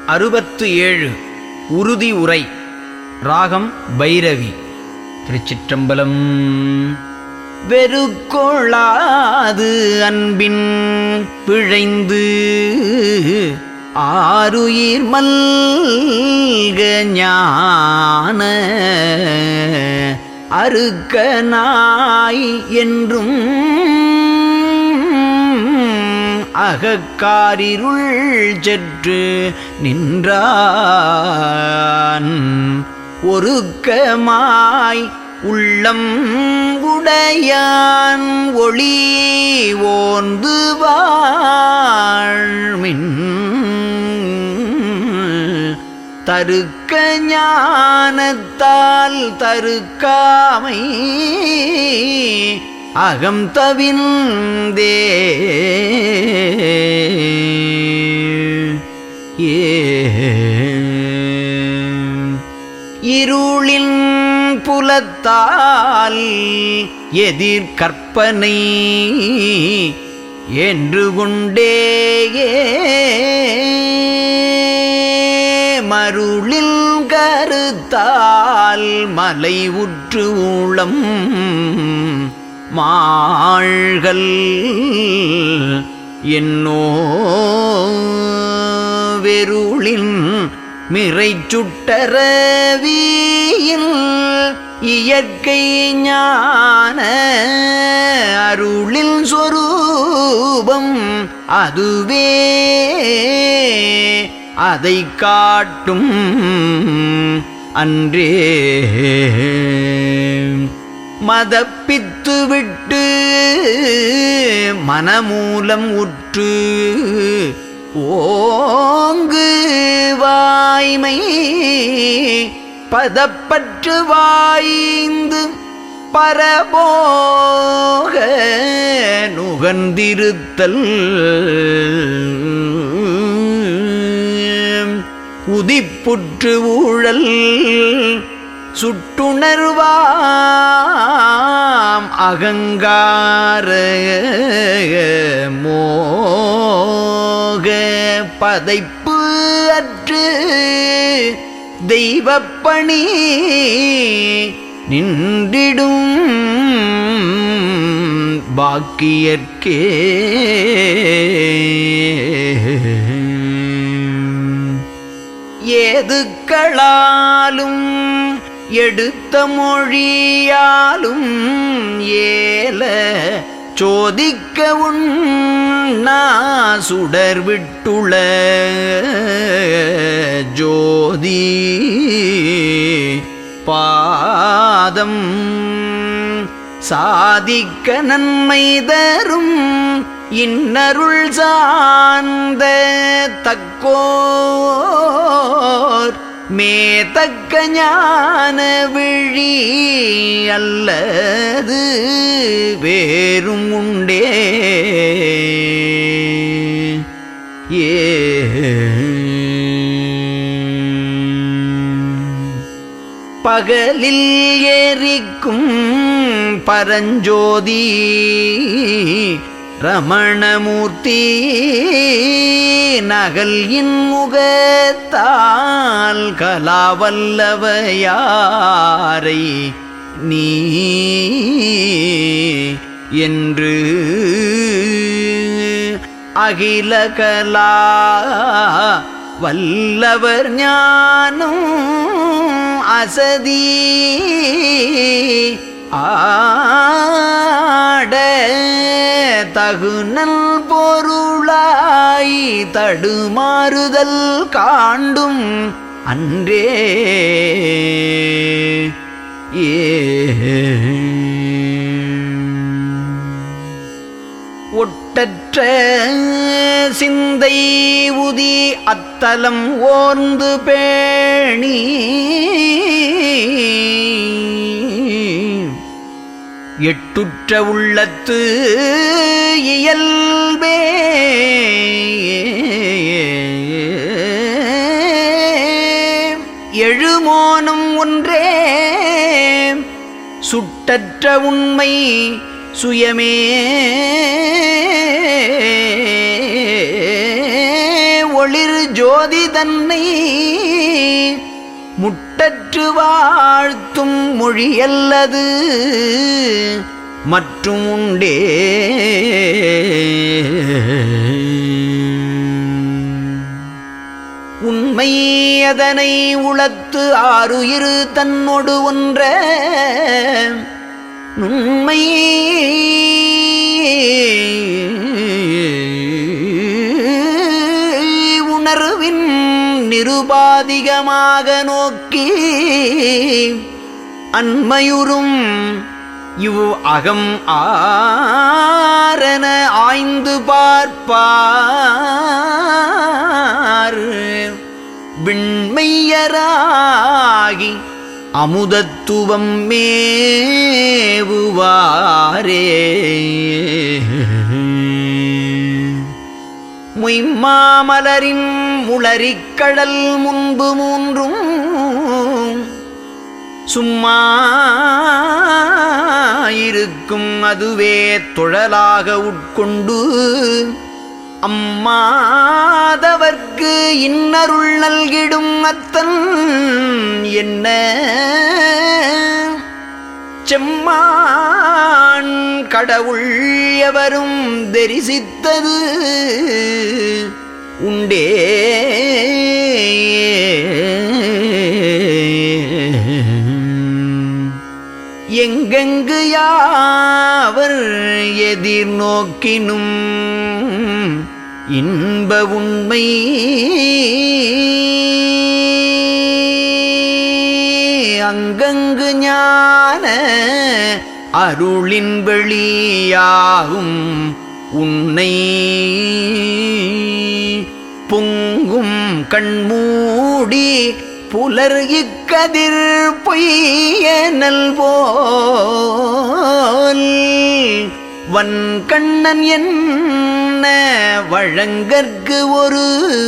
அறுபத்து ஏழு உறுதி உரை ராகம் பைரவி திருச்சிற்றம்பலம் வெறுக்கொள்ளாது அன்பின் பிழைந்து ஆருயிர் மல்க ஞான அறுக்க நாய் என்றும் அகக்காரிருள் செற்று நின்றான் ஒருக்கமாய் உள்ளம் உடையான் ஒளி ஓந்து வாழ்மின் தருக்க ஞானத்தால் தருக்காமை அகம் தவிந்தே ஏ இருளின் புலத்தால் எதிர்கற்பனை என்று கொண்டேயே மருளில் கருத்தால் மலை உற்று ஊளம் மாள்கள் என்னோ வெருளின் மிறை சுட்டரவியில் இயற்கை ஞான அருளில் சொரூபம் அதுவே அதை காட்டும் அன்றே மதப்பித்து விட்டு மனமூலம் உற்று ஓங்கு வாய்மை பதப்பற்று வாய்ந்து பரபோக நுகர்ந்திருத்தல் உதிப்புற்று ஊழல் சுட்டுணர்வாம் அகங்கார மோக பதைப்பு அற்று தெய்வப்பணி நின்றிடும் பாக்கியற்கே ஏதுக்களாலும் எடுத்த மொழியாலும் ஏல சோதிக்க உண்ணா சுடர் விட்டுள ஜோதி பாதம் சாதிக்க நன்மை தரும் இன்னருள் சார்ந்த தக்கோர் மேதக்க ஞான விழி அல்லது வேறும் உண்டே ஏ பகலில் எரிக்கும் பரஞ்சோதி ரமணமூர்த்தி நகல் இன்முகத்தால் கலாவல்லவையாரை நீ என்று அகில கலா வல்லவர் ஞானம் அசதி ஆட தகுநல் பொருளாய் தடுமாறுதல் காண்டும் அன்றே ஏ ஒட்டற்ற சிந்தை உதி அத்தலம் ஓர்ந்து பேணி எட்டுற்ற உள்ளத்து இயல்பே எழுமோனும் ஒன்றே சுட்டற்ற உண்மை சுயமே ஒளிர் ஜோதி ஜோதி தன்னை முட்டற்று வாழ்த்தும் மொழியல்லது மற்றும் உண்டே உண்மை அதனை உளத்து ஆறுயிரு தன்னொடு ஒன்ற நுண்மை உணர்வின் நிருபாதிகமாக நோக்கி அன்மையுறும் இவ் அகம் ஆரன ஆய்ந்து பார்ப்பார் விண்மையராகி அமுதத்துவம் மேவுவாரே மொய்மாமலரின் முளரிக்கடல் முன்பு மூன்றும் சும்மா இருக்கும் அதுவே தொழலாக உட்கொண்டு அம்மாதவர்க்கு இன்னருள் நல்கிடும் அத்தன் என்ன செம்மான் கடவுள் எவரும் தரிசித்தது உண்டே எங்கெங்கு யாவர் எதிர்நோக்கினும் இன்ப உண்மை அங்கங்கு ஞான அருளின் வெளியாகும் உன்னை பொங்கும் கண்மூடி புலர் இக்கதிர் பொய்யனல் போல் வன்கண்ணன் என்ன வழங்கற்கு ஒரு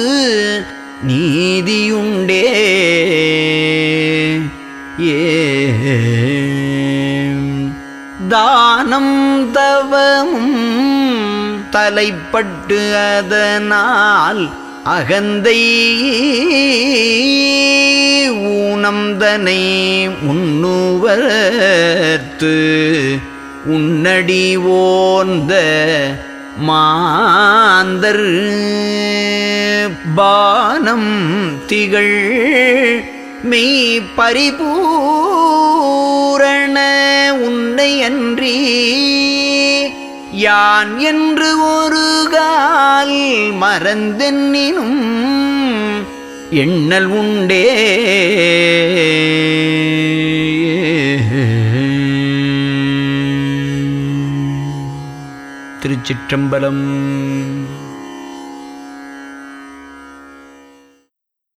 நீதியுண்டே ஏ தானம் தவமும் தலைப்பட்டு அதனால் அகந்தை ஊனம்தனை முன்னுவர்த்து உன்னடி ஓர்ந்த மாந்தர் பானம் திகழ் மெய் பரிபூரண உன்னை அன்றி யான் என்று ஒரு கால் மறந்தென்னினும் எண்ணல் உண்டே திருச்சிற்றம்பலம்